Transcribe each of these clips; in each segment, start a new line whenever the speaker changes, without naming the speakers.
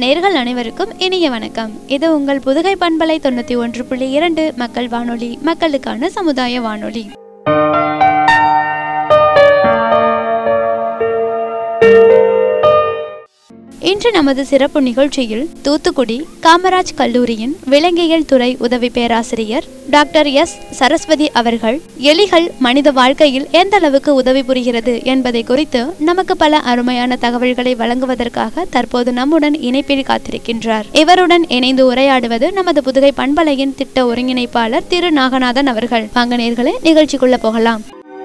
நேர்கள் அனைவருக்கும் இனிய வணக்கம் இது உங்கள் புதுகை பண்பலை தொண்ணூற்றி ஒன்று புள்ளி இரண்டு மக்கள் வானொலி மக்களுக்கான சமுதாய வானொலி இன்று நமது சிறப்பு நிகழ்ச்சியில் தூத்துக்குடி காமராஜ் கல்லூரியின் விலங்கியல் துறை உதவி பேராசிரியர் டாக்டர் எஸ் சரஸ்வதி அவர்கள் எலிகள் மனித வாழ்க்கையில் எந்த அளவுக்கு உதவி புரிகிறது என்பதை குறித்து நமக்கு பல அருமையான தகவல்களை வழங்குவதற்காக தற்போது நம்முடன் இணைப்பில் காத்திருக்கின்றார் இவருடன் இணைந்து உரையாடுவது நமது புதுகை பண்பலையின் திட்ட ஒருங்கிணைப்பாளர் திரு நாகநாதன் அவர்கள் வாங்க நேர்களே நிகழ்ச்சிக்குள்ள போகலாம்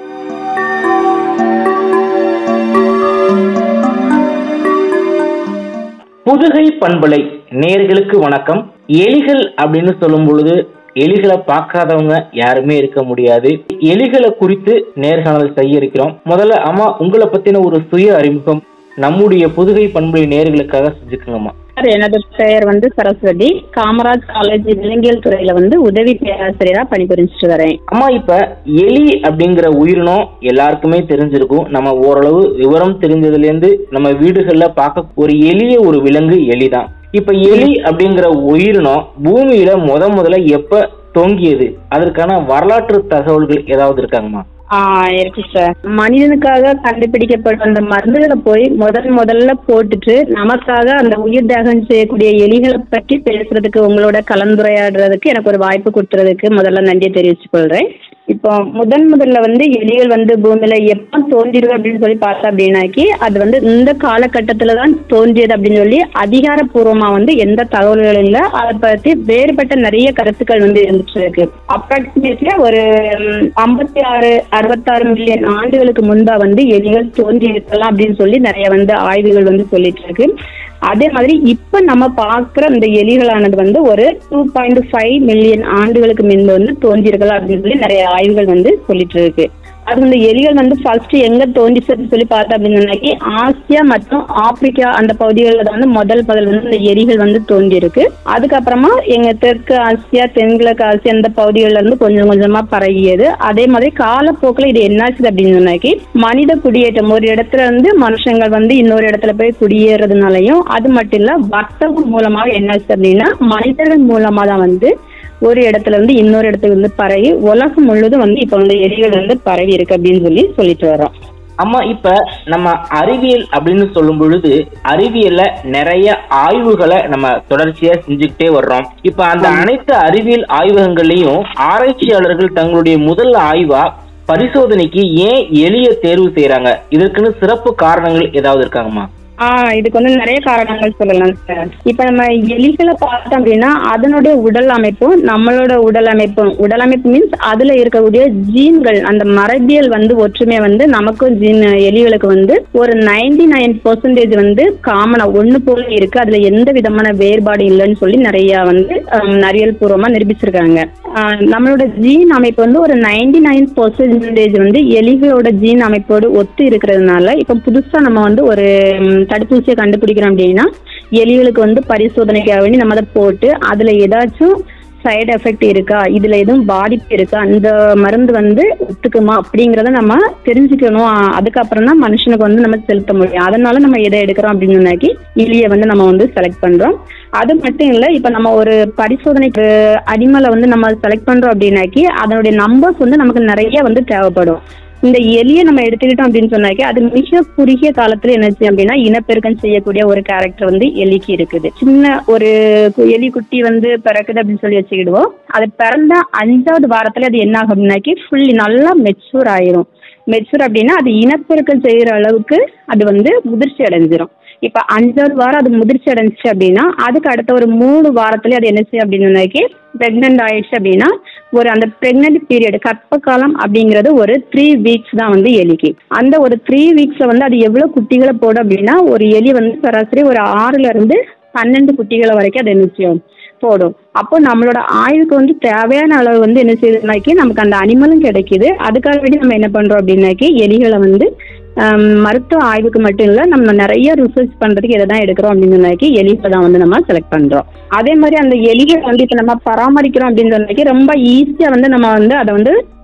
புதுகை பண்பலை நேர்களுக்கு வணக்கம் எலிகள் அப்படின்னு சொல்லும் பொழுது எலிகளை பார்க்காதவங்க யாருமே இருக்க முடியாது எலிகளை குறித்து நேர்காணல் செய்ய இருக்கிறோம் முதல்ல அம்மா உங்களை பத்தின ஒரு சுய அறிமுகம் நம்முடைய புதுகை பண்பலை நேர்களுக்காக செஞ்சுக்கணுமா
சார் எனது பெயர் வந்து சரஸ்வதி காமராஜ் காலேஜ் விலங்கியல் துறையில வந்து உதவி பேராசிரியரா பணிபுரிஞ்சிட்டு வரேன்
அம்மா இப்ப எலி அப்படிங்கிற உயிரினம் எல்லாருக்குமே தெரிஞ்சிருக்கும் நம்ம ஓரளவு விவரம் தெரிஞ்சதுல இருந்து நம்ம வீடுகள்ல பார்க்க ஒரு எளிய ஒரு விலங்கு எலிதான் இப்ப எலி அப்படிங்கிற உயிரினம் பூமியில முத முதல்ல எப்ப தொங்கியது அதற்கான வரலாற்று தகவல்கள் ஏதாவது இருக்காங்கம்மா
ஆஹ் இருக்கு சார் மனிதனுக்காக கண்டுபிடிக்கப்பட்ட அந்த மருந்துகளை போய் முதல் முதல்ல போட்டுட்டு நமக்காக அந்த உயிர் தியாகம் செய்யக்கூடிய எலிகளை பற்றி பேசுறதுக்கு உங்களோட கலந்துரையாடுறதுக்கு எனக்கு ஒரு வாய்ப்பு கொடுத்துறதுக்கு முதல்ல நன்றியை தெரிவிச்சுக் கொள்றேன் இப்போ முதன் முதல்ல வந்து எலிகள் வந்து பூமியில எப்போ தோன்றிருக்கு அப்படின்னு சொல்லி பார்த்தா அப்படின்னாக்கி அது வந்து இந்த காலகட்டத்துல தான் தோன்றியது அப்படின்னு சொல்லி அதிகாரப்பூர்வமா வந்து எந்த தகவல்களும் இல்லை அதை பத்தி வேறுபட்ட நிறைய கருத்துக்கள் வந்து இருந்துட்டு இருக்கு அப்ராக்சிமேட்லி ஒரு ஐம்பத்தி ஆறு அறுபத்தாறு மில்லியன் ஆண்டுகளுக்கு முன்பா வந்து எலிகள் தோன்றி இருக்கலாம் அப்படின்னு சொல்லி நிறைய வந்து ஆய்வுகள் வந்து சொல்லிட்டு இருக்கு அதே மாதிரி இப்ப நம்ம பார்க்குற இந்த எலிகளானது வந்து ஒரு டூ பாயிண்ட் ஃபைவ் மில்லியன் ஆண்டுகளுக்கு முன்பு வந்து தோன்றியிருக்கலாம் அப்படின்னு சொல்லி நிறைய ஆய்வுகள் வந்து சொல்லிட்டு இருக்கு அது இந்த எலிகள் வந்து ஃபர்ஸ்ட் எங்க தோன்றிச்சுன்னு சொல்லி பார்த்தா அப்படின்னாக்கி ஆசியா மற்றும் ஆப்பிரிக்கா அந்த பகுதிகளில் தான் வந்து முதல் முதல் வந்து இந்த எலிகள் வந்து தோன்றி இருக்கு அதுக்கப்புறமா எங்க தெற்கு ஆசியா தென்கிழக்கு ஆசியா அந்த பகுதிகளில் இருந்து கொஞ்சம் கொஞ்சமா பரவியது அதே மாதிரி காலப்போக்கில் இது என்னாச்சு அப்படின்னு சொன்னாக்கி மனித குடியேற்றம் ஒரு இடத்துல இருந்து மனுஷங்கள் வந்து இன்னொரு இடத்துல போய் குடியேறதுனாலையும் அது மட்டும் இல்ல வர்த்தகம் மூலமாக என்னாச்சு அப்படின்னா மனிதர்கள் மூலமா தான் வந்து ஒரு இடத்துல இருந்து இன்னொரு இடத்துக்கு வந்து பரவி உலகம் முழுவதும் வந்து இப்ப வந்து எலிகள் வந்து பரவி இருக்கு அப்படின்னு சொல்லி சொல்லிட்டு வரோம்
அம்மா இப்ப நம்ம அறிவியல் அப்படின்னு சொல்லும் பொழுது அறிவியல்ல நிறைய ஆய்வுகளை நம்ம தொடர்ச்சியா செஞ்சுக்கிட்டே வர்றோம் இப்ப அந்த அனைத்து அறிவியல் ஆய்வகங்கள்லயும் ஆராய்ச்சியாளர்கள் தங்களுடைய முதல் ஆய்வா பரிசோதனைக்கு ஏன் எளிய தேர்வு செய்யறாங்க இதற்குன்னு சிறப்பு காரணங்கள் ஏதாவது இருக்காங்கம்மா
ஆஹ் இதுக்கு வந்து நிறைய காரணங்கள் சொல்லலாம் சார் இப்ப நம்ம எலிகளை பார்த்தோம் அப்படின்னா அதனுடைய உடல் அமைப்பும் நம்மளோட உடல் அமைப்பும் உடல் அமைப்பு மீன்ஸ் அதுல இருக்கக்கூடிய ஜீன்கள் அந்த மரபியல் வந்து ஒற்றுமை வந்து நமக்கும் ஜீன் எலிகளுக்கு வந்து ஒரு நைன்டி நைன் பர்சன்டேஜ் வந்து காமனா ஒண்ணு போல இருக்கு அதுல எந்த விதமான வேறுபாடு இல்லைன்னு சொல்லி நிறைய வந்து ஹம், அறிவியல் பூர்வமா நிரூபிச்சிருக்காங்க ஆஹ் நம்மளோட ஜீன் அமைப்பு வந்து ஒரு நைன்டி நைன் பர்சன்டேஜ் வந்து எலிகளோட ஜீன் அமைப்போடு ஒத்து இருக்கிறதுனால இப்ப புதுசா நம்ம வந்து ஒரு ம், தடுப்பூசியை கண்டுபிடிக்கிறோம் அப்படின்னா எலிகளுக்கு வந்து பரிசோதனைக்காக வேண்டி நம்ம அதை போட்டு அதுல ஏதாச்சும் சைடு எஃபெக்ட் இருக்கா இதுல எதுவும் பாதிப்பு இருக்கா அந்த மருந்து வந்து ஒத்துக்குமா அப்படிங்கறத நம்ம தெரிஞ்சுக்கணும் ஆஹ் அதுக்கப்புறம் தான் மனுஷனுக்கு வந்து நம்ம செலுத்த முடியும் அதனால நம்ம எதை எடுக்கிறோம் அப்படின்னு சொன்னாக்கி எலியை வந்து நம்ம வந்து செலக்ட் பண்றோம் அது மட்டும் இல்ல இப்ப நம்ம ஒரு பரிசோதனைக்கு அனிமலை வந்து நம்ம செலக்ட் பண்றோம் அப்படின்னாக்கி அதனுடைய நம்பர்ஸ் வந்து நமக்கு நிறைய வந்து தேவைப்படும் இந்த எலியை நம்ம எடுத்துக்கிட்டோம் அப்படின்னு சொன்னாக்கி அது மிக குறுகிய காலத்துல என்னச்சு அப்படின்னா இனப்பெருக்கம் செய்யக்கூடிய ஒரு கேரக்டர் வந்து எலிக்கு இருக்குது சின்ன ஒரு கு- எலி குட்டி வந்து பிறக்குது அப்படின்னு சொல்லி வச்சுக்கிடுவோம் அது பிறந்த அஞ்சாவது வாரத்துல அது என்ன ஆகும் அப்படின்னாக்கி ஃபுல்லி நல்லா மெச்சூர் ஆயிரும் மெச்சூர் அப்படின்னா அது இனப்பெருக்கம் செய்யற அளவுக்கு அது வந்து முதிர்ச்சி அடைஞ்சிரும் இப்ப அஞ்சாவது வாரம் அது முதிர்ச்சி அடைஞ்சிச்சு அப்படின்னா அதுக்கு அடுத்த ஒரு மூணு வாரத்துல அது என்ன செய்யும் அப்படின்னு சொன்னாக்கி பிரெக்னென்ட் ஆயிடுச்சு அப்படின்னா ஒரு அந்த பிரெக்னென்ட் பீரியட் கற்ப காலம் அப்படிங்கிறது ஒரு த்ரீ வீக்ஸ் தான் வந்து எலிக்கு அந்த ஒரு த்ரீ வீக்ஸ்ல வந்து அது எவ்வளவு குட்டிகளை போடும் அப்படின்னா ஒரு எலி வந்து சராசரி ஒரு ஆறுல இருந்து பன்னெண்டு குட்டிகளை வரைக்கும் அது நிச்சயம் போடும் அப்போ நம்மளோட ஆயுளுக்கு வந்து தேவையான அளவு வந்து என்ன செய்யுதுனாக்கி நமக்கு அந்த அனிமலும் கிடைக்குது அதுக்காக வேண்டி நம்ம என்ன பண்றோம் அப்படின்னாக்கி எலிகளை வந்து ஆம், மருத்துவ ஆய்வுக்கு மட்டும் இல்ல நம்ம நிறைய ரிசர்ச் பண்றதுக்கு எதை தான் எடுக்கிறோம் அப்படின்னு சொன்னாக்கி எலிகளை தான் வந்து நம்ம செலக்ட் பண்றோம் அதே மாதிரி அந்த எலிகள் வந்து இப்ப நம்ம பராமரிக்கிறோம் அப்படின்னு சொன்னாக்கி ரொம்ப ஈஸியா வந்து நம்ம வந்து அதை வந்து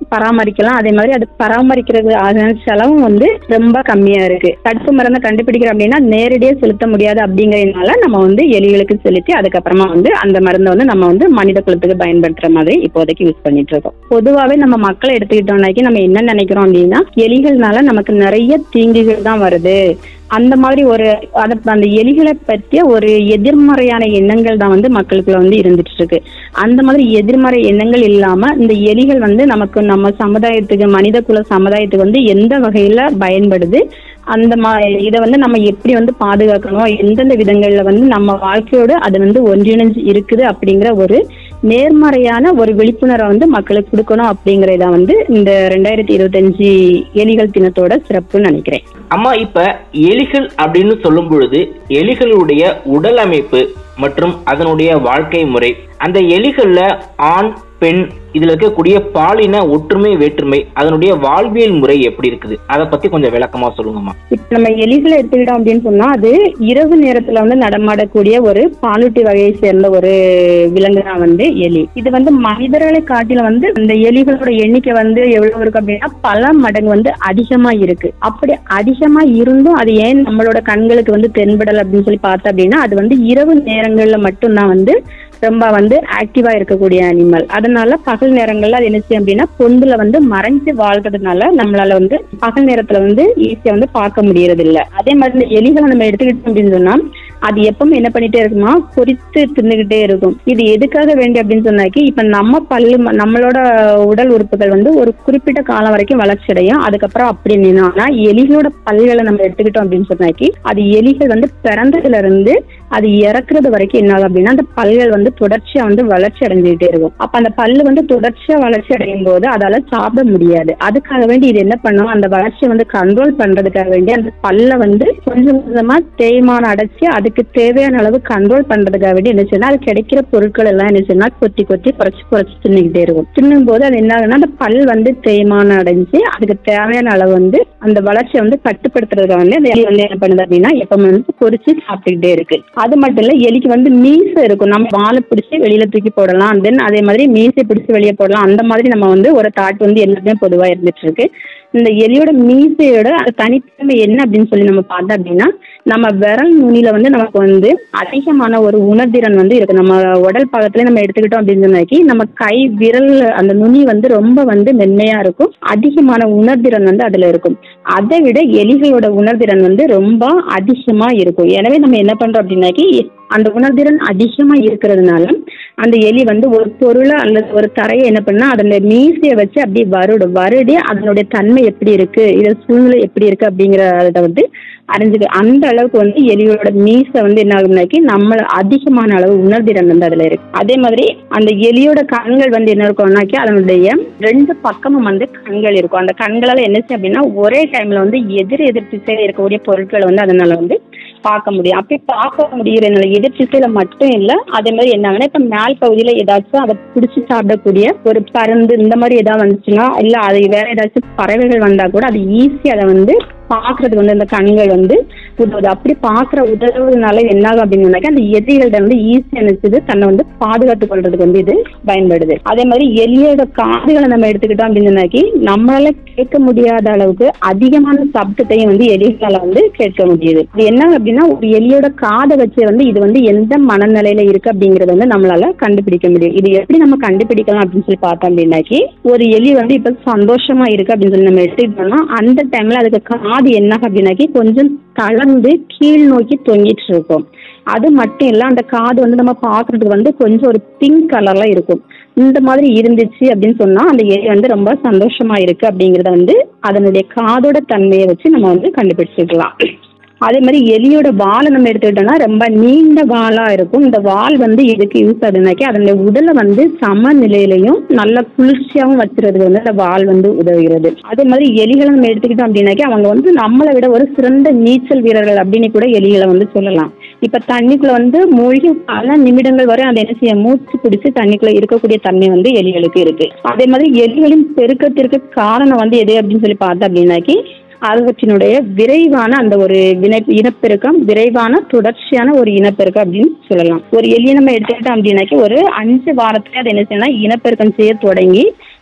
பராமரிக்கலாம் அதே மாதிரி அது பராமரிக்கிறது ஆன செலவும் வந்து ரொம்ப கம்மியா இருக்கு தடுப்பு மருந்தை கண்டுபிடிக்கிறோம் அப்படின்னா நேரடியா செலுத்த முடியாது அப்படிங்கறதுனால நம்ம வந்து எலிகளுக்கு செலுத்தி அதுக்கப்புறமா வந்து அந்த மருந்தை வந்து நம்ம வந்து மனித குலத்துக்கு பயன்படுத்துற மாதிரி இப்போதைக்கு யூஸ் பண்ணிட்டு இருக்கோம் பொதுவாவே நம்ம மக்களை எடுத்துக்கிட்டோம்னாக்கி நம்ம என்ன நினைக்கிறோம் அப்படின்னா எலிகள்னால நமக்கு நிறைய தீங்குகள் தான் வருது அந்த மாதிரி ஒரு அத அந்த எலிகளை பற்றிய ஒரு எதிர்மறையான எண்ணங்கள் தான் வந்து மக்களுக்குள்ள வந்து இருந்துட்டு இருக்கு அந்த மாதிரி எதிர்மறை எண்ணங்கள் இல்லாம இந்த எலிகள் வந்து நமக்கு நம்ம சமுதாயத்துக்கு மனித குல சமுதாயத்துக்கு வந்து எந்த வகையில பயன்படுது அந்த மா இதை வந்து நம்ம எப்படி வந்து பாதுகாக்கணும் எந்தெந்த விதங்கள்ல வந்து நம்ம வாழ்க்கையோடு அது வந்து ஒன்றிணைஞ்சு இருக்குது அப்படிங்கிற ஒரு நேர்மறையான ஒரு விழிப்புணர்வை வந்து மக்களுக்கு கொடுக்கணும் அப்படிங்கறத வந்து இந்த ரெண்டாயிரத்தி இருபத்தஞ்சு எலிகள் தினத்தோட சிறப்புன்னு நினைக்கிறேன்
அம்மா இப்ப எலிகள் அப்படின்னு சொல்லும் பொழுது எலிகளுடைய உடல் அமைப்பு மற்றும் அதனுடைய வாழ்க்கை முறை அந்த எலிகள்ல ஆண் பெண் இதுல இருக்கக்கூடிய பாலின ஒற்றுமை வேற்றுமை அதனுடைய வாழ்வியல் முறை எப்படி இருக்குது அதை பத்தி கொஞ்சம் விளக்கமா சொல்லுங்கம்மா
இப்ப நம்ம எலிகளை எடுத்துக்கிட்டோம் அப்படின்னு சொன்னா அது இரவு நேரத்துல வந்து நடமாடக்கூடிய ஒரு பாலூட்டி வகையை சேர்ந்த ஒரு விலங்கு தான் வந்து எலி இது வந்து மனிதர்களை காட்டில வந்து இந்த எலிகளோட எண்ணிக்கை வந்து எவ்வளவு இருக்கு அப்படின்னா பல மடங்கு வந்து அதிகமா இருக்கு அப்படி அதிகமா இருந்தும் அது ஏன் நம்மளோட கண்களுக்கு வந்து தென்படல் அப்படின்னு சொல்லி பார்த்தோம் அப்படின்னா அது வந்து இரவு நேரங்கள்ல மட்டும்தான் வந்து ரொம்ப வந்து ஆக்டிவா இருக்கக்கூடிய அனிமல் அதனால பகல் நேரங்கள்ல அது என்ன செய்யும் அப்படின்னா பொந்துல வந்து மறைஞ்சு வாழ்றதுனால நம்மளால வந்து பகல் நேரத்துல வந்து ஈஸியா வந்து பார்க்க முடியறது இல்ல அதே மாதிரி இந்த எலிகளை நம்ம எடுத்துக்கிட்டோம் அப்படின்னு சொன்னா அது எப்பவுமே என்ன பண்ணிட்டே இருக்குமா பொறித்து தின்னுகிட்டே இருக்கும் இது எதுக்காக வேண்டி அப்படின்னு சொன்னாக்கி இப்ப நம்ம பல்லு ம- நம்மளோட உடல் உறுப்புகள் வந்து ஒரு குறிப்பிட்ட காலம் வரைக்கும் வளர்ச்சி அடையும் அதுக்கப்புறம் அப்படி நின்னா ஆனா எலிகளோட பல்களை நம்ம எடுத்துக்கிட்டோம் அப்படின்னு சொன்னாக்கி அது எலிகள் வந்து பிறந்ததுல இருந்து அது இறக்குறது வரைக்கும் என்ன ஆகும் அப்படின்னா அந்த பல்கள் வந்து தொடர்ச்சியா வந்து வளர்ச்சி அடைஞ்சுக்கிட்டே இருக்கும் அப்ப அந்த பல்லு வந்து தொடர்ச்சியா வளர்ச்சி அடையும் போது அதால சாப்பிட முடியாது அதுக்காக வேண்டி இது என்ன பண்ணும் அந்த வளர்ச்சியை வந்து கண்ட்ரோல் பண்றதுக்காக வேண்டி அந்த பல்ல வந்து கொஞ்சம் கொஞ்சமா தேய்மானம் அடைச்சு அதுக்கு தேவையான அளவு கண்ட்ரோல் பண்றதுக்காக வேண்டி என்ன செய்யணும் அது கிடைக்கிற பொருட்கள் எல்லாம் என்ன செய்யணும் கொத்தி கொத்தி குறைச்சு குறைச்சு தின்னுக்கிட்டே இருக்கும் தின்னும் போது அது என்ன ஆகுதுன்னா அந்த பல் வந்து தேய்மானம் அடைஞ்சு அதுக்கு தேவையான அளவு வந்து அந்த வளர்ச்சியை வந்து கட்டுப்படுத்துறதுக்காக வந்து அந்த எலி வந்து என்ன பண்ணுது அப்படின்னா எப்பவுமே வந்து பொறிச்சு சாப்பிட்டுக்கிட்டே இருக்கு அது மட்டும் இல்ல எலிக்கு வந்து மீசை இருக்கும் நம்ம வாழை பிடிச்சி வெளியில தூக்கி போடலாம் தென் அதே மாதிரி மீசை பிடிச்சி வெளியே போடலாம் அந்த மாதிரி நம்ம வந்து ஒரு தாட் வந்து எல்லாருமே பொதுவா இருந்துட்டு இருக்கு இந்த எலியோட மீசையோட அது தனித்தன்மை என்ன அப்படின்னு சொல்லி நம்ம பார்த்தோம் அப்படின்னா நம்ம விரல் நுனியில வந்து நமக்கு வந்து அதிகமான ஒரு உணர்திறன் வந்து இருக்கு நம்ம உடல் பாகத்துல நம்ம எடுத்துக்கிட்டோம் அப்படின்னு சொன்னாக்கி நம்ம கை விரல் அந்த நுனி வந்து ரொம்ப வந்து மென்மையா இருக்கும் அதிகமான உணர்திறன் வந்து அதுல இருக்கும் அதை விட எலிகளோட உணர்திறன் வந்து ரொம்ப அதிகமா இருக்கும் எனவே நம்ம என்ன பண்றோம் அப்படின்னாக்கி அந்த உணர்திறன் அதிகமா இருக்கிறதுனால அந்த எலி வந்து ஒரு பொருளை அல்லது ஒரு தரையை என்ன பண்ணா அதோட மீசையை வச்சு அப்படியே வருடும் வருடி அதனுடைய தன்மை எப்படி இருக்கு இதோட சூழ்நிலை எப்படி இருக்கு அப்படிங்கறத வந்து அறிஞ்சுக்க அந்த அளவுக்கு வந்து எலியோட மீசை வந்து என்ன ஆகும்னாக்கி நம்ம அதிகமான அளவு உணர்திறன் வந்து அதுல இருக்கு அதே மாதிரி அந்த எலியோட கண்கள் வந்து என்ன இருக்கும்னாக்கி அதனுடைய ரெண்டு பக்கமும் வந்து கண்கள் இருக்கும் அந்த கண்களால என்ன செய்யும் அப்படின்னா ஒரே டைம்ல வந்து எதிர் எதிர் திசையில இருக்கக்கூடிய பொருட்களை வந்து அதனால வந்து பார்க்க முடியும் அப்படி பார்க்க முடியறதுனால எதிர் திசையில மட்டும் இல்ல அதே மாதிரி என்னாங்கன்னா இப்ப மேல் பகுதியில ஏதாச்சும் அதை பிடிச்சி சாப்பிடக்கூடிய ஒரு பருந்து இந்த மாதிரி ஏதாவது வந்துச்சுன்னா இல்ல அது வேற ஏதாச்சும் பறவைகள் வந்தா கூட அது ஈஸியா அதை வந்து பாக்குறதுக்கு வந்து அந்த கண்கள் வந்து உதவுது அப்படி பாக்குற உதவுறதுனால என்ன ஆகும் அப்படின்னு அந்த எதிரிகள்ட்ட வந்து ஈஸியா நினைச்சது தன்னை வந்து பாதுகாத்துக் கொள்றதுக்கு வந்து இது பயன்படுது அதே மாதிரி எலியோட காதுகளை நம்ம எடுத்துக்கிட்டோம் அப்படின்னு சொன்னாக்கி நம்மளால கேட்க முடியாத அளவுக்கு அதிகமான சப்தத்தையும் வந்து எலிகளால வந்து கேட்க முடியுது இது என்ன அப்படின்னா ஒரு எலியோட காதை வச்சு வந்து இது வந்து எந்த மனநிலையில இருக்கு அப்படிங்கறத வந்து நம்மளால கண்டுபிடிக்க முடியும் இது எப்படி நம்ம கண்டுபிடிக்கலாம் அப்படின்னு சொல்லி பார்த்தோம் அப்படின்னாக்கி ஒரு எலி வந்து இப்ப சந்தோஷமா இருக்கு அப்படின்னு சொல்லி நம்ம எடுத்துக்கிட்டோம்னா அந்த டைம்ல அதுக்கு காது என்ன அப்படின்னாக்கி கொஞ்சம் தளர்ந்து கீழ் நோக்கி தொங்கிட்டு இருக்கும் அது மட்டும் இல்ல அந்த காது வந்து நம்ம பாக்குறதுக்கு வந்து கொஞ்சம் ஒரு பிங்க் கலர்ல இருக்கும் இந்த மாதிரி இருந்துச்சு அப்படின்னு சொன்னா அந்த எலி வந்து ரொம்ப சந்தோஷமா இருக்கு அப்படிங்கறத வந்து அதனுடைய காதோட தன்மையை வச்சு நம்ம வந்து கண்டுபிடிச்சிக்கலாம் அதே மாதிரி எலியோட வாலை நம்ம எடுத்துக்கிட்டோம்னா ரொம்ப நீண்ட வாலா இருக்கும் இந்த வால் வந்து எதுக்கு யூஸ் ஆகுதுனாக்கி அதனுடைய உடலை வந்து சமநிலையிலையும் நல்ல குளிர்ச்சியாவும் வச்சுறதுக்கு வந்து அந்த வால் வந்து உதவுகிறது அதே மாதிரி எலிகளை நம்ம எடுத்துக்கிட்டோம் அப்படின்னாக்கி அவங்க வந்து நம்மளை விட ஒரு சிறந்த நீச்சல் வீரர்கள் அப்படின்னு கூட எலிகளை வந்து சொல்லலாம் இப்ப தண்ணிக்குள்ள வந்து மூழ்கி பல நிமிடங்கள் வரை அந்த என்ன செய்ய மூச்சு பிடிச்சு தண்ணிக்குள்ள இருக்கக்கூடிய தன்மை வந்து எலிகளுக்கு இருக்கு அதே மாதிரி எலிகளின் பெருக்கத்திற்கு காரணம் வந்து எது அப்படின்னு சொல்லி பார்த்தோம் அப்படின்னாக்கி அவற்றினுடைய விரைவான அந்த ஒரு வினை இனப்பெருக்கம் விரைவான தொடர்ச்சியான ஒரு இனப்பெருக்கம் அப்படின்னு சொல்லலாம் ஒரு எலியை நம்ம எடுத்துக்கிட்டோம் அப்படின்னாக்கி ஒரு அஞ்சு வாரத்துல அது என்ன செய்யணும் இனப்பெருக்கம் செய்ய தொடங்கி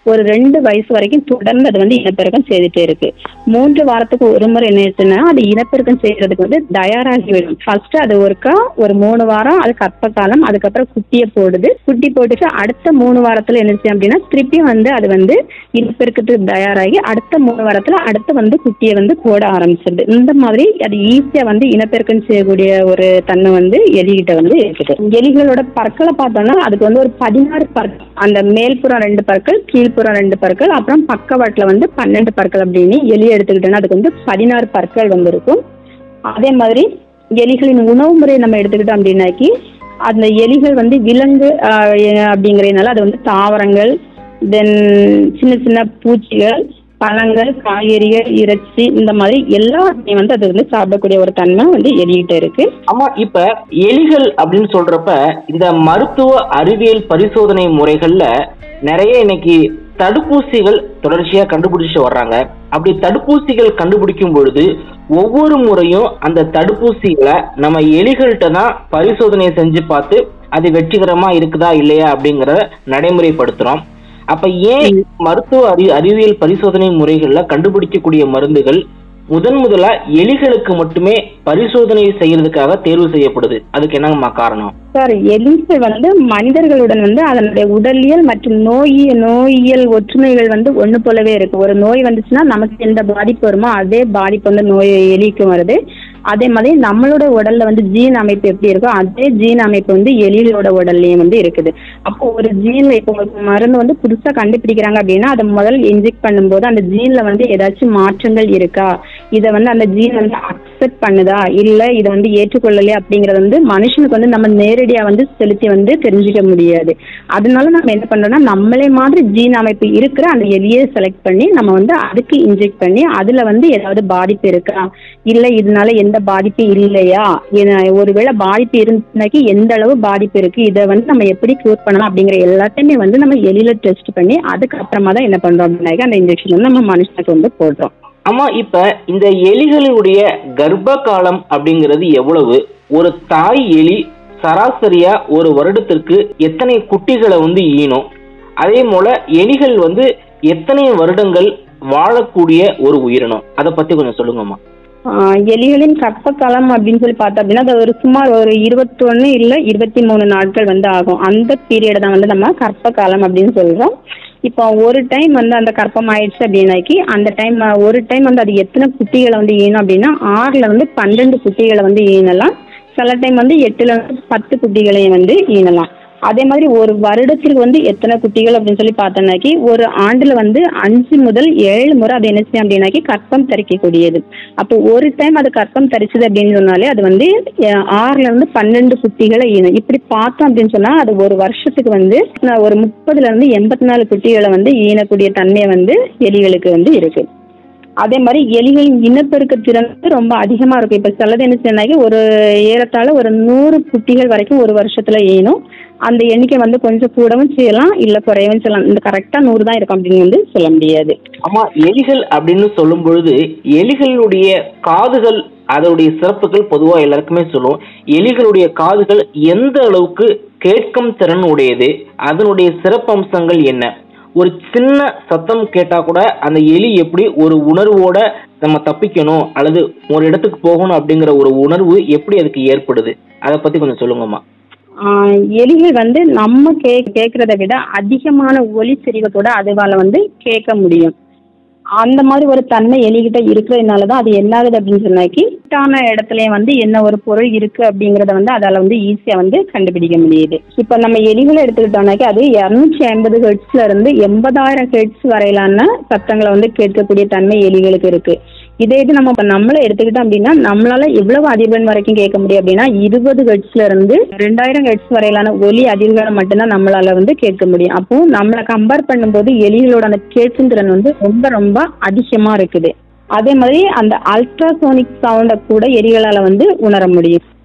ஒரு ரெண்டு வயசு வரைக்கும் தொடர்ந்து அது வந்து இனப்பெருக்கம் செய்துட்டே இருக்கு மூன்று வாரத்துக்கு ஒரு முறை என்ன ஆச்சுன்னா அது இனப்பெருக்கம் செய்யறதுக்கு வந்து தயாராகி விடும் ஃபர்ஸ்ட் அது ஒருக்கா ஒரு மூணு வாரம் அது கற்ப காலம் அதுக்கப்புறம் குட்டியை போடுது குட்டி போட்டுட்டு அடுத்த மூணு வாரத்துல என்ன செய்யும் அப்படின்னா திருப்பி வந்து அது வந்து இனப்பெருக்கத்துக்கு தயாராகி அடுத்த மூணு வாரத்துல அடுத்து வந்து குட்டியை வந்து போட ஆரம்பிச்சிருது இந்த மாதிரி அது ஈஸியா வந்து இனப்பெருக்கம் செய்யக்கூடிய ஒரு தன்மை வந்து எலிகிட்ட வந்து இருக்குது எலிகளோட பற்களை பார்த்தோம்னா அதுக்கு வந்து ஒரு பதினாறு பற்கள் அந்த மேல்புறம் ரெண்டு பற்கள் கீழ்ப்புறம் ரெண்டு பற்கள் அப்புறம் பக்கவாட்டுல வந்து பன்னெண்டு பற்கள் அப்படின்னு எலி எடுத்துக்கிட்டோம்னா அதுக்கு வந்து பதினாறு பற்கள் வந்து இருக்கும் அதே மாதிரி எலிகளின் உணவு முறையை நம்ம எடுத்துக்கிட்டோம் அப்படின்னாக்கி அந்த எலிகள் வந்து விலங்கு ஆஹ், எ- அப்படிங்கறதுனால அது வந்து தாவரங்கள் தென் சின்ன சின்ன பூச்சிகள் பழங்கள் காய்கறிகள் இறைச்சி இந்த மாதிரி எல்லாத்தையும் வந்து அது வந்து சாப்பிடக்கூடிய ஒரு தன்மை வந்து எலிகிட்ட இருக்கு
ஆமா இப்ப எலிகள் அப்படின்னு சொல்றப்ப இந்த மருத்துவ அறிவியல் பரிசோதனை முறைகள்ல நிறைய இன்னைக்கு தடுப்பூசிகள் தொடர்ச்சியா கண்டுபிடிச்சு வர்றாங்க அப்படி தடுப்பூசிகள் கண்டுபிடிக்கும் பொழுது ஒவ்வொரு முறையும் அந்த தடுப்பூசிகளை நம்ம எலிகள்கிட்ட தான் பரிசோதனை செஞ்சு பார்த்து அது வெற்றிகரமா இருக்குதா இல்லையா அப்படிங்கறத நடைமுறைப்படுத்துறோம் அப்ப ஏன் மருத்துவ அறி அறிவியல் பரிசோதனை முறைகள்ல கண்டுபிடிக்கக்கூடிய மருந்துகள் முதன் முதலா எலிகளுக்கு மட்டுமே பரிசோதனை செய்யறதுக்காக தேர்வு செய்யப்படுது அதுக்கு என்னங்கம்மா காரணம்
சார் எலிகள் வந்து மனிதர்களுடன் வந்து அதனுடைய உடலியல் மற்றும் நோய் நோயியல் ஒற்றுமைகள் வந்து ஒன்று போலவே இருக்கு ஒரு நோய் வந்துச்சுன்னா நமக்கு எந்த பாதிப்பு வருமோ அதே பாதிப்பு வந்து நோய் எலிக்கும் வருது அதே மாதிரி நம்மளோட உடல்ல வந்து ஜீன் அமைப்பு எப்படி இருக்கோ அதே ஜீன் அமைப்பு வந்து எலிகளோட உடல்லயும் வந்து இருக்குது அப்போ ஒரு ஜீன்ல இப்போ ஒரு மருந்து வந்து புதுசா கண்டுபிடிக்கிறாங்க அப்படின்னா அதை முதல் இன்ஜெக்ட் பண்ணும்போது அந்த ஜீன்ல வந்து ஏதாச்சும் மாற்றங்கள் இருக்கா இதை வந்து அந்த ஜீன் வந்து அக்செப்ட் பண்ணுதா இல்ல இதை வந்து ஏற்றுக்கொள்ளலையா அப்படிங்கறது வந்து மனுஷனுக்கு வந்து நம்ம நேரடியா வந்து செலுத்தி வந்து தெரிஞ்சுக்க முடியாது அதனால நம்ம என்ன பண்றோம்னா நம்மளே மாதிரி ஜீன் அமைப்பு இருக்கிற அந்த எலியை செலக்ட் பண்ணி நம்ம வந்து அதுக்கு இன்ஜெக்ட் பண்ணி அதுல வந்து ஏதாவது பாதிப்பு இருக்கா இல்ல இதனால எந்த பாதிப்பு இல்லையா என்ன- ஒருவேளை பாதிப்பு இருந்துச்சுனாக்கி எந்த அளவு பாதிப்பு இருக்கு இதை வந்து நம்ம எப்படி கியூர் பண்ணலாம் அப்படிங்கிற எல்லாத்தையுமே வந்து நம்ம எலியில டெஸ்ட் பண்ணி அதுக்கப்புறமா தான் என்ன பண்றோம் அப்படின்னாக்கா அந்த இன்ஜெக்ஷன் வந்து நம்ம மனுஷனுக்கு வந்து போடுறோம்
ஆமா இப்ப இந்த எலிகளுடைய கர்ப்ப காலம் அப்படிங்கிறது எவ்வளவு ஒரு தாய் எலி சராசரியா ஒரு வருடத்திற்கு எத்தனை குட்டிகளை வந்து ஈனும் அதே போல எலிகள் வந்து எத்தனை வருடங்கள் வாழக்கூடிய ஒரு உயிரினம் அதை பத்தி கொஞ்சம் சொல்லுங்கம்மா
ஆஹ் எலிகளின் கற்ப காலம் அப்படின்னு சொல்லி பார்த்தோம் அப்படின்னா அது ஒரு சுமார் ஒரு இருபத்தொன்னு இல்ல இருபத்தி மூணு நாட்கள் வந்து ஆகும் அந்த பீரியட் தான் வந்து நம்ம கற்ப காலம் அப்படின்னு சொல்றோம் இப்போ ஒரு டைம் வந்து அந்த கற்பம் ஆயிடுச்சு அப்படின்னாக்கி அந்த டைம் ஒரு டைம் வந்து அது எத்தனை குட்டிகளை வந்து ஈனும் அப்படின்னா ஆறுல வந்து பன்னெண்டு குட்டிகளை வந்து ஈனலாம் சில டைம் வந்து எட்டுல இருந்து பத்து குட்டிகளையும் வந்து ஈனலாம் அதே மாதிரி ஒரு வருடத்திற்கு வந்து எத்தனை குட்டிகள் அப்படின்னு சொல்லி பார்த்தோம்னாக்கி ஒரு ஆண்டுல வந்து அஞ்சு முதல் ஏழு முறை அது என்ன செய்யும் அப்படின்னாக்கி கற்பம் தரிக்கக்கூடியது அப்போ ஒரு டைம் அது கற்பம் தரிச்சது அப்படின்னு சொன்னாலே அது வந்து அஹ், ஆறுல இருந்து பன்னெண்டு குட்டிகளை ஈனும் இப்படி பார்த்தோம் அப்படின்னு சொன்னா அது ஒரு வருஷத்துக்கு வந்து அஹ், ஒரு முப்பதுல இருந்து எண்பத்தி நாலு குட்டிகளை வந்து ஈனக்கூடிய தன்மை வந்து எலிகளுக்கு வந்து இருக்கு அதே மாதிரி எலிகளின் இனப்பெருக்க திறன் வந்து ரொம்ப அதிகமா இருக்கும் இப்ப சிலது என்ன செய்யணாக்கி ஒரு ஏறத்தாழ ஒரு நூறு குட்டிகள் வரைக்கும் ஒரு வருஷத்துல ஈனும் அந்த எண்ணிக்கை வந்து கொஞ்சம் கூடவும் செய்யலாம் இல்ல குறையவும் செய்யலாம் இந்த கரெக்டா நூறு தான் இருக்கும் அப்படின்னு வந்து சொல்ல முடியாது
ஆமா எலிகள் அப்படின்னு சொல்லும் பொழுது எலிகளுடைய காதுகள் அதனுடைய சிறப்புகள் பொதுவா எல்லாருக்குமே சொல்லுவோம் எலிகளுடைய காதுகள் எந்த அளவுக்கு கேட்கும் திறன் உடையது அதனுடைய சிறப்பம்சங்கள் என்ன ஒரு சின்ன சத்தம் கேட்டா கூட அந்த எலி எப்படி ஒரு உணர்வோட நம்ம தப்பிக்கணும் அல்லது ஒரு இடத்துக்கு போகணும் அப்படிங்கிற ஒரு உணர்வு எப்படி அதுக்கு ஏற்படுது அதை பத்தி கொஞ்சம் சொல்லுங்கம்மா
ஆஹ் எலிகள் வந்து நம்ம கே கேட்கறத விட அதிகமான ஒலி செறிவத்தோட அதுவால வந்து கேட்க முடியும் அந்த மாதிரி ஒரு தன்மை எலிகிட்ட இருக்கிறதுனால தான் அது என்ன ஆகுது அப்படின்னு சொன்னாக்கி கரெக்டான இடத்துலயும் வந்து என்ன ஒரு பொருள் இருக்கு அப்படிங்கறத வந்து அதால வந்து ஈஸியா வந்து கண்டுபிடிக்க முடியுது இப்ப நம்ம எலிகளை எடுத்துக்கிட்டோம்னாக்கி அது இரநூற்றி ஐம்பது ஹெர்ட்ஸ்ல இருந்து எண்பதாயிரம் ஹெர்ட்ஸ் வரையிலான சத்தங்களை வந்து கேட்கக்கூடிய தன்மை எலிகளுக்கு இருக்கு இதே இது நம்ம இப்ப நம்மள எடுத்துக்கிட்டோம் அப்படின்னா நம்மளால எவ்வளவு அதிர்வெண் வரைக்கும் கேட்க முடியும் அப்படின்னா இருபது ஹெர்ட்ஸ்ல இருந்து ரெண்டாயிரம் ஹெர்ட்ஸ் வரையிலான ஒலி அதிர்வெண் மட்டும்தான் நம்மளால வந்து கேட்க முடியும் அப்போ நம்மளை கம்பேர் பண்ணும்போது எலிகளோட அந்த கேட்கும் திறன் வந்து ரொம்ப ரொம்ப அதிகமா இருக்குது அதே மாதிரி அந்த அல்ட்ராசோனிக் சவுண்டை கூட எலிகளால வந்து உணர முடியும்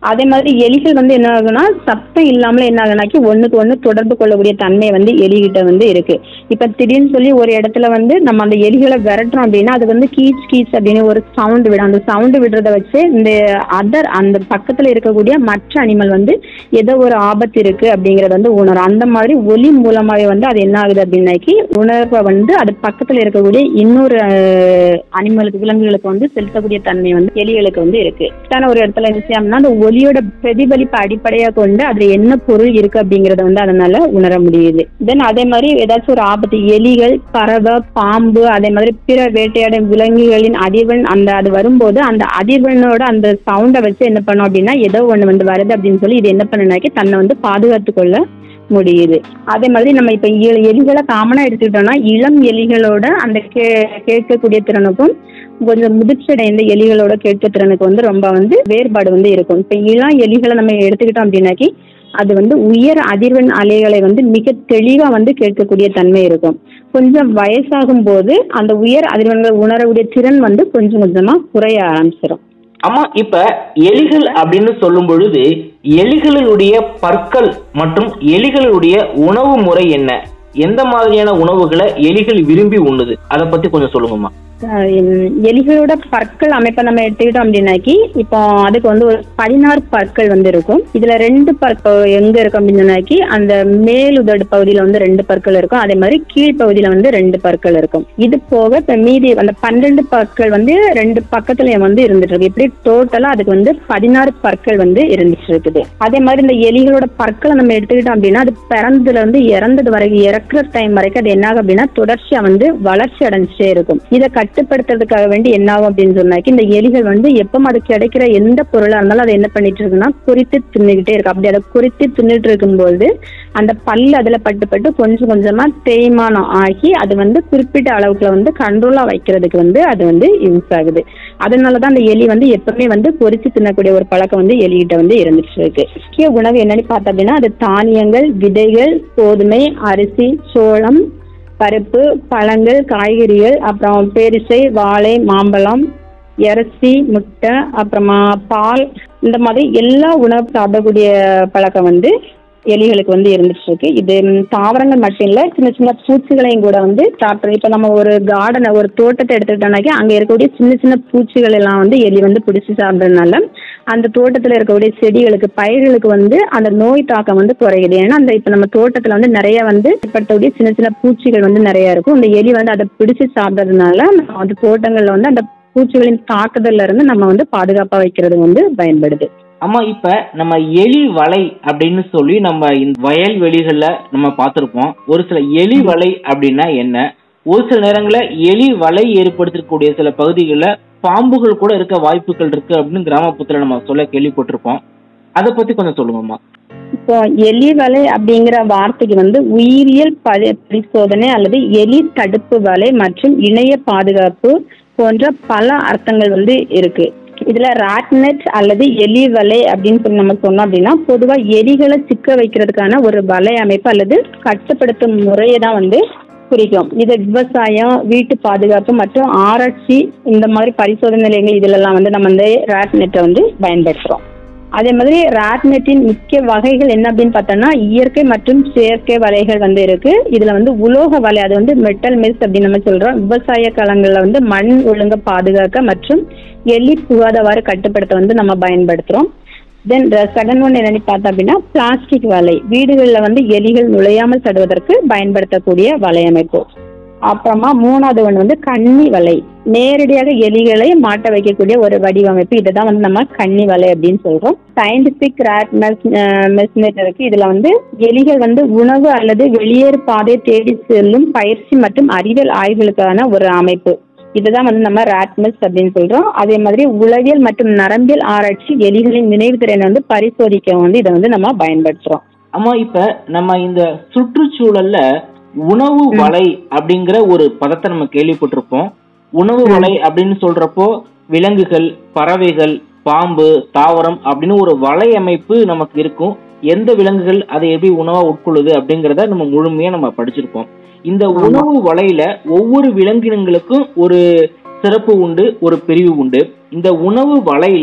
அதே மாதிரி எலிகள் வந்து என்ன ஆகுனா சத்தம் இல்லாமல என்ன ஆகுனாக்கி ஒண்ணுக்கு ஒண்ணு தொடர்பு கொள்ளக்கூடிய தன்மை வந்து எலிகிட்ட வந்து இருக்கு இப்ப திடீர்னு சொல்லி ஒரு இடத்துல வந்து நம்ம அந்த எலிகளை விரட்டுறோம் அப்படின்னா அது வந்து கீச் கீச் அப்படின்னு ஒரு சவுண்ட் விடும் அந்த சவுண்ட் விடுறத வச்சு இந்த அதர் அந்த பக்கத்துல இருக்கக்கூடிய மற்ற அனிமல் வந்து ஏதோ ஒரு ஆபத்து இருக்கு அப்படிங்கறத வந்து உணரும் அந்த மாதிரி ஒலி மூலமாவே வந்து அது என்ன ஆகுது அப்படின்னாக்கி உணர்வை வந்து அது பக்கத்துல இருக்கக்கூடிய இன்னொரு அனிமலுக்கு விலங்குகளுக்கு வந்து செலுத்தக்கூடிய தன்மை வந்து எலிகளுக்கு வந்து இருக்கு தான ஒரு இடத்துல என்ன செய்யணும்னா அந்த ஒலியோட பிரதிபலிப்பு அடிப்படையா கொண்டு அதுல என்ன பொருள் இருக்கு அப்படிங்கறத வந்து அதனால உணர முடியுது தென் அதே மாதிரி ஏதாச்சும் ஒரு ஆபத்து எலிகள் பறவை பாம்பு அதே மாதிரி பிற வேட்டையாடும் விலங்குகளின் அதிர்வெண் அந்த அது வரும்போது அந்த அதிர்வெண்ணோட அந்த சவுண்டை வச்சு என்ன பண்ணும் அப்படின்னா ஏதோ ஒண்ணு வந்து வருது அப்படின்னு சொல்லி இது என்ன பண்ணுனாக்கி தன்னை வந்து பாதுகாத்து கொள்ள முடியுது அதே மாதிரி நம்ம இப்ப எ- எலிகளை காமனா எடுத்துக்கிட்டோம்னா இளம் எலிகளோட அந்த கே கேட்கக்கூடிய திறனுக்கும் கொஞ்சம் முதிர்ச்சியடைந்த எலிகளோட கேட்க திறனுக்கு வந்து ரொம்ப வந்து வேறுபாடு வந்து இருக்கும் இப்ப இளம் எலிகளை நம்ம எடுத்துக்கிட்டோம் அப்படின்னாக்கி அது வந்து உயர் அதிர்வெண் அலைகளை வந்து மிக தெளிவா வந்து கேட்கக்கூடிய தன்மை இருக்கும் கொஞ்சம் வயசாகும் போது அந்த உயர் அதிர்வெண்களை உணரக்கூடிய திறன் வந்து கொஞ்சம் கொஞ்சமா குறைய ஆரம்பிச்சிடும்
ஆமா இப்ப எலிகள் அப்படின்னு சொல்லும் பொழுது எலிகளுடைய பற்கள் மற்றும் எலிகளுடைய உணவு முறை என்ன எந்த மாதிரியான உணவுகளை எலிகள் விரும்பி உண்ணுது அதை பத்தி கொஞ்சம் சொல்லுங்கம்மா
அஹ் எம், எலிகளோட பற்கள் அமைப்பை நம்ம எடுத்துக்கிட்டோம் அப்படின்னாக்கி இப்போ அதுக்கு வந்து ஒரு பதினாறு பற்கள் வந்து இருக்கும் இதுல ரெண்டு பற்கள் எங்க இருக்கும் அப்படின்னு சொன்னாக்கி அந்த மேல் உதடு பகுதியில வந்து ரெண்டு பற்கள் இருக்கும் அதே மாதிரி கீழ் பகுதியில வந்து ரெண்டு பற்கள் இருக்கும் இது போக இப்ப மீதி அந்த பன்னெண்டு பற்கள் வந்து ரெண்டு பக்கத்துல வந்து இருந்துட்டு இருக்கு இப்படி டோட்டலா அதுக்கு வந்து பதினாறு பற்கள் வந்து இருந்துட்டு இருக்குது அதே மாதிரி இந்த எலிகளோட பற்களை நம்ம எடுத்துக்கிட்டோம் அப்படின்னா அது பிறந்ததுல இருந்து இறந்தது வரைக்கும் இறக்குற டைம் வரைக்கும் அது என்ன ஆகும் அப்படின்னா தொடர்ச்சியா வந்து வளர்ச்சி அடைஞ்சிட்டே இருக்கும் இதை கட்டுப்படுத்துறதுக்காக வேண்டி என்ன ஆகும் அப்படின்னு சொன்னாக்கி இந்த எலிகள் வந்து எப்பவும் அது கிடைக்கிற எந்த பொருளா இருந்தாலும் அதை என்ன பண்ணிட்டு இருக்குன்னா குறித்து தின்னுகிட்டே இருக்கு அப்படி அதை குறித்து தின்னுட்டு இருக்கும்போது அந்த பல்லு அதுல பட்டு பட்டு கொஞ்சம் கொஞ்சமா தேய்மானம் ஆகி அது வந்து குறிப்பிட்ட அளவுக்குள்ள வந்து கண்ட்ரோலா வைக்கிறதுக்கு வந்து அது வந்து யூஸ் ஆகுது அதனாலதான் அந்த எலி வந்து எப்பவுமே வந்து பொரிச்சு தின்னக்கூடிய ஒரு பழக்கம் வந்து எலிகிட்ட வந்து இருந்துட்டு இருக்கு முக்கிய உணவு என்னன்னு பார்த்தோம் அப்படின்னா அது தானியங்கள் விதைகள் கோதுமை அரிசி சோளம் பருப்பு பழங்கள் காய்கறிகள் அப்புறம் பேரிசை வாழை மாம்பழம் இறைச்சி முட்டை அப்புறமா பால் இந்த மாதிரி எல்லா உணவு சாப்பிடக்கூடிய பழக்கம் வந்து எலிகளுக்கு வந்து இருந்துட்டு இருக்கு இது ம், தாவரங்கள் மட்டும் இல்ல சின்ன சின்ன பூச்சிகளையும் கூட வந்து சாப்பிட்றது இப்போ நம்ம ஒரு கார்டனை ஒரு தோட்டத்தை எடுத்துக்கிட்டோம்னாக்கி அங்க இருக்கக்கூடிய சின்ன சின்ன பூச்சிகள் எல்லாம் வந்து எலி வந்து பிடிச்சி சாப்பிட்றதுனால அந்த தோட்டத்துல இருக்கக்கூடிய செடிகளுக்கு பயிர்களுக்கு வந்து அந்த நோய் தாக்கம் வந்து குறையுது ஏன்னா அந்த இப்ப நம்ம தோட்டத்துல வந்து நிறைய வந்து ஏற்படுத்தக்கூடிய சின்ன சின்ன பூச்சிகள் வந்து நிறைய இருக்கும் இந்த எலி வந்து அதை பிடிச்சு சாப்பிட்றதுனால நம்ம வந்து தோட்டங்கள்ல வந்து அந்த பூச்சிகளின் தாக்குதல்ல இருந்து நம்ம வந்து பாதுகாப்பா வைக்கிறது வந்து பயன்படுது
ஆமா இப்ப நம்ம எலி வலை அப்படின்னு சொல்லி நம்ம இந்த வயல்வெளிகள்ல நம்ம பார்த்திருப்போம் ஒரு சில எலி வலை அப்படின்னா என்ன ஒரு சில நேரங்கள்ல எலி வலை ஏற்படுத்தக்கூடிய சில பகுதிகளில் பாம்புகள் கூட இருக்க வாய்ப்புகள் இருக்கு அப்படின்னு கிராமப்புறத்துல நம்ம சொல்ல கேள்விப்பட்டிருப்போம் அதை பத்தி கொஞ்சம் சொல்லுங்கம்மா
இப்போ எலி வலை அப்படிங்கிற வார்த்தைக்கு வந்து உயிரியல் பரி- பரிசோதனை அல்லது எலி தடுப்பு வலை மற்றும் இணைய பாதுகாப்பு போன்ற பல அர்த்தங்கள் வந்து இருக்கு இதுல ராட்நெட் அல்லது எலி வலை அப்படின்னு சொல்லி நம்ம சொன்னோம் அப்படின்னா பொதுவா எலிகளை சிக்க வைக்கிறதுக்கான ஒரு வலை அமைப்பு அல்லது கட்டுப்படுத்தும் முறையை தான் வந்து குறிக்கும் இது விவசாயம் வீட்டு பாதுகாப்பு மற்றும் ஆராய்ச்சி இந்த மாதிரி பரிசோதனை நிலையங்கள் இதுலலாம் வந்து நம்ம இந்த ராட்நெட்டை வந்து பயன்படுத்துறோம் அதே மாதிரி ராட்நெட்டின் முக்கிய வகைகள் என்ன அப்படின்னு பார்த்தோம்னா இயற்கை மற்றும் செயற்கை வலைகள் வந்து இருக்கு இதுல வந்து உலோக வலை அது வந்து மெட்டல் மிஸ் அப்படின்னு நம்ம சொல்றோம் விவசாய களங்கள்ல வந்து மண் ஒழுங்க பாதுகாக்க மற்றும் எலி புகாதவாறு கட்டுப்படுத்த வந்து நம்ம பயன்படுத்துறோம் தென் செகண்ட் ஒன் என்னன்னு பார்த்தோம் அப்படின்னா பிளாஸ்டிக் வலை வீடுகளில் வந்து எலிகள் நுழையாமல் தடுவதற்கு பயன்படுத்தக்கூடிய வலை அமைப்பு அப்புறமா மூணாவது ஒன்று வந்து கன்னி வலை நேரடியாக எலிகளை மாட்ட வைக்கக்கூடிய ஒரு வடிவமைப்பு இதை தான் வந்து நம்ம கன்னி வலை அப்படின்னு சொல்றோம் சயின்டிபிக் ரேட் மெஸ்னேட் இருக்கு இதுல வந்து எலிகள் வந்து உணவு அல்லது வெளியேறு பாதை தேடி செல்லும் பயிற்சி மற்றும் அறிவியல் ஆய்வுகளுக்கான ஒரு அமைப்பு இதுதான் வந்து நம்ம ராட்மெஸ் அப்படின்னு சொல்றோம் அதே மாதிரி உளவியல் மற்றும் நரம்பியல் ஆராய்ச்சி எலிகளின் நினைவு திறனை வந்து பரிசோதிக்க வந்து இதை வந்து நம்ம பயன்படுத்துறோம்
ஆமா இப்ப நம்ம இந்த சுற்றுச்சூழல்ல உணவு வலை அப்படிங்கிற ஒரு பதத்தை நம்ம கேள்விப்பட்டிருப்போம் உணவு வலை அப்படின்னு சொல்றப்போ விலங்குகள் பறவைகள் பாம்பு தாவரம் அப்படின்னு ஒரு வலை அமைப்பு நமக்கு இருக்கும் எந்த விலங்குகள் அதை எப்படி உணவா உட்கொள்ளுது அப்படிங்கறத நம்ம முழுமையா நம்ம படிச்சிருப்போம் இந்த உணவு வலையில ஒவ்வொரு விலங்கினங்களுக்கும் ஒரு சிறப்பு உண்டு ஒரு பிரிவு உண்டு இந்த உணவு வலையில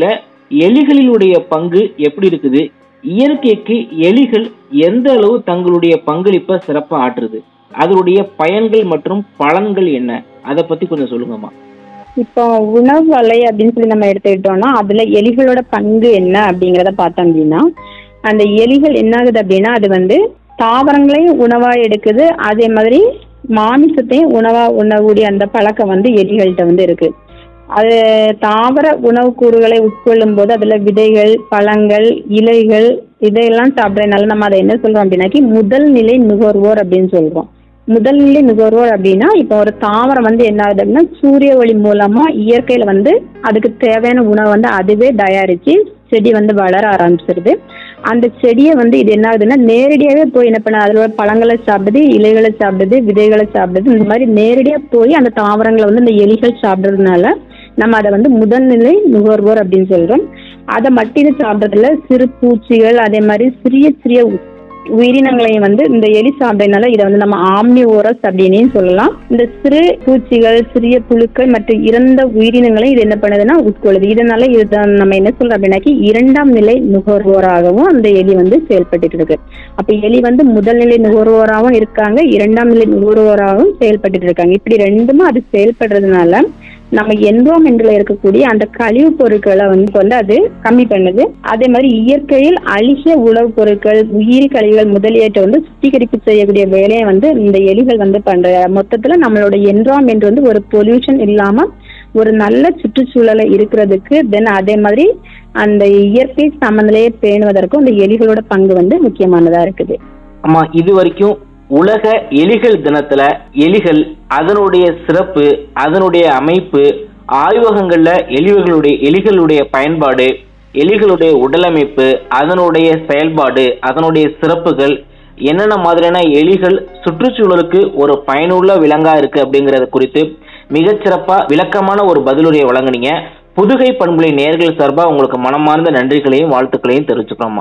எலிகளினுடைய பங்கு எப்படி இருக்குது இயற்கைக்கு எலிகள் எந்த அளவு தங்களுடைய பங்களிப்பை சிறப்பா ஆற்றுது அதனுடைய பயன்கள் மற்றும் பலன்கள் என்ன அதை பத்தி கொஞ்சம் சொல்லுங்கம்மா
இப்போ உணவு வலை அப்படின்னு சொல்லி நம்ம எடுத்துக்கிட்டோம்னா அதுல எலிகளோட பங்கு என்ன அப்படிங்கறத பார்த்தோம் அப்படின்னா அந்த எலிகள் என்ன ஆகுது அப்படின்னா அது வந்து தாவரங்களையும் உணவா எடுக்குது அதே மாதிரி மாமிசத்தையும் உணவா உண்ணக்கூடிய அந்த பழக்கம் வந்து எலிகள்கிட்ட வந்து இருக்கு அது தாவர உணவு கூறுகளை உட்கொள்ளும் போது அதுல விதைகள் பழங்கள் இலைகள் இதையெல்லாம் சாப்பிட்றதுனால நம்ம அதை என்ன சொல்றோம் அப்படின்னாக்கி முதல் நிலை நுகர்வோர் அப்படின்னு சொல்றோம் முதல் நிலை நுகர்வோர் அப்படின்னா இப்போ ஒரு தாவரம் வந்து என்ன ஆகுது அப்படின்னா சூரிய ஒளி மூலமா இயற்கையில வந்து அதுக்கு தேவையான உணவை வந்து அதுவே தயாரிச்சு செடி வந்து வளர ஆரம்பிச்சிருது அந்த செடியை வந்து இது என்ன ஆகுதுன்னா நேரடியாகவே போய் என்ன பண்ண அதில் பழங்களை சாப்பிடுது இலைகளை சாப்பிடுது விதைகளை சாப்பிடுது இந்த மாதிரி நேரடியாக போய் அந்த தாவரங்களை வந்து இந்த எலிகள் சாப்பிட்றதுனால நம்ம அதை வந்து முதல்நிலை நுகர்வோர் அப்படின்னு சொல்றோம் அதை மட்டும் சாப்பிட்றதுல சிறு பூச்சிகள் அதே மாதிரி சிறிய சிறிய உ- உயிரினங்களையும் வந்து இந்த எலி சாப்பிட்டதுனால இதை வந்து நம்ம ஆம்னி ஓரஸ் அப்படின்னு சொல்லலாம் இந்த சிறு பூச்சிகள் சிறிய புழுக்கள் மற்றும் இறந்த உயிரினங்களையும் இது என்ன பண்ணுதுன்னா உட்கொள்ளுது இதனால இது நம்ம என்ன சொல்றோம் அப்படின்னாக்கி இரண்டாம் நிலை நுகர்வோராகவும் அந்த எலி வந்து செயல்பட்டு இருக்கு அப்ப எலி வந்து முதல் நிலை நுகர்வோராகவும் இருக்காங்க இரண்டாம் நிலை நுகர்வோராகவும் செயல்பட்டு இருக்காங்க இப்படி ரெண்டுமே அது செயல்படுறதுனால நம்ம என்விரான்மெண்ட்ல இருக்கக்கூடிய அந்த கழிவு பொருட்களை வந்து வந்து அது கம்மி பண்ணுது அதே மாதிரி இயற்கையில் அழிய உணவுப் பொருட்கள் உயிரி கழிவுகள் முதலியவற்றை வந்து சுத்திகரிப்பு செய்யக்கூடிய வேலையை வந்து இந்த எலிகள் வந்து பண்ற மொத்தத்துல நம்மளோட என்விரான்மெண்ட் வந்து ஒரு பொல்யூஷன் இல்லாம ஒரு நல்ல சுற்றுச்சூழலை இருக்கிறதுக்கு தென் அதே மாதிரி அந்த இயற்கை சமநிலையை பேணுவதற்கும் இந்த எலிகளோட பங்கு வந்து முக்கியமானதா இருக்குது
அம்மா இது வரைக்கும் உலக எலிகள் தினத்துல எலிகள் அதனுடைய சிறப்பு அதனுடைய அமைப்பு ஆய்வகங்கள்ல எலிகளுடைய எலிகளுடைய பயன்பாடு எலிகளுடைய உடலமைப்பு அதனுடைய செயல்பாடு அதனுடைய சிறப்புகள் என்னென்ன மாதிரியான எலிகள் சுற்றுச்சூழலுக்கு ஒரு பயனுள்ள விலங்கா இருக்கு அப்படிங்கறது குறித்து மிகச்சிறப்பா விளக்கமான ஒரு பதிலுரையை வழங்குனீங்க புதுகை பண்புலை நேர்கள் சார்பா உங்களுக்கு மனமார்ந்த நன்றிகளையும் வாழ்த்துக்களையும் தெரிவிச்சுக்கிறோம்மா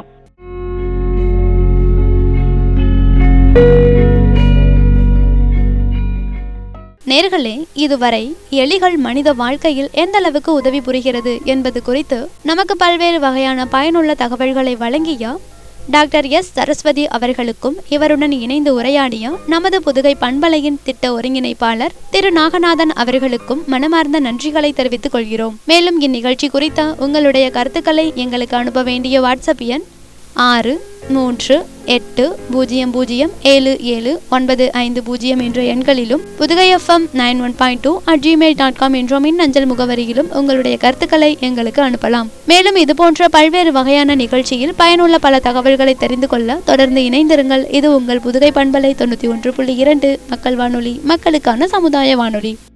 நேர்களே இதுவரை எலிகள் மனித வாழ்க்கையில் எந்த அளவுக்கு உதவி புரிகிறது என்பது குறித்து நமக்கு பல்வேறு வகையான பயனுள்ள தகவல்களை வழங்கிய டாக்டர் எஸ் சரஸ்வதி அவர்களுக்கும் இவருடன் இணைந்து உரையாடிய நமது புதுகை பண்பலையின் திட்ட ஒருங்கிணைப்பாளர் திரு நாகநாதன் அவர்களுக்கும் மனமார்ந்த நன்றிகளை தெரிவித்துக் கொள்கிறோம் மேலும் இந்நிகழ்ச்சி குறித்த உங்களுடைய கருத்துக்களை எங்களுக்கு அனுப்ப வேண்டிய வாட்ஸ்அப் எண் ஆறு மூன்று எட்டு பூஜ்ஜியம் பூஜ்ஜியம் ஏழு ஏழு ஒன்பது ஐந்து பூஜ்ஜியம் என்ற எண்களிலும் Pudugai FM nine one point two at Gmail dot com என்ற மின்னஞ்சல் முகவரியிலும் உங்களுடைய கருத்துக்களை எங்களுக்கு அனுப்பலாம் மேலும் இது போன்ற பல்வேறு வகையான நிகழ்ச்சியில் பயனுள்ள பல தகவல்களை தெரிந்து கொள்ள தொடர்ந்து இணைந்திருங்கள் இது உங்கள் புதுகை பண்பலை தொண்ணூற்றி ஒன்று புள்ளி இரண்டு மக்கள் வானொலி மக்களுக்கான சமுதாய வானொலி